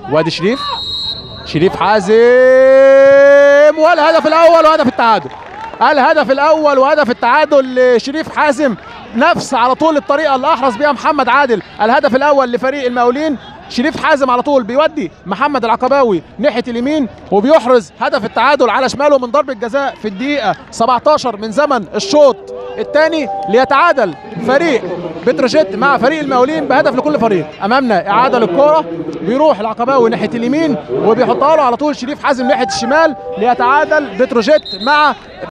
وادي شريف شريف حازم والهدف الاول وهدف التعادل الهدف الاول وهدف التعادل لشريف حازم نفس على طول الطريقه اللي احرز بيها محمد عادل الهدف الاول لفريق المقاولين شريف حازم على طول بيودي محمد العقباوي ناحيه اليمين وبيحرز هدف التعادل على شماله من ضربه جزاء في الدقيقه 17 من زمن الشوط الثاني ليتعادل فريق بتروجيت مع فريق المقاولين بهدف لكل فريق امامنا اعاده للكره بيروح العقباوي ناحيه اليمين وبيحطها له على طول شريف حازم ناحيه الشمال ليتعادل بتروجيت مع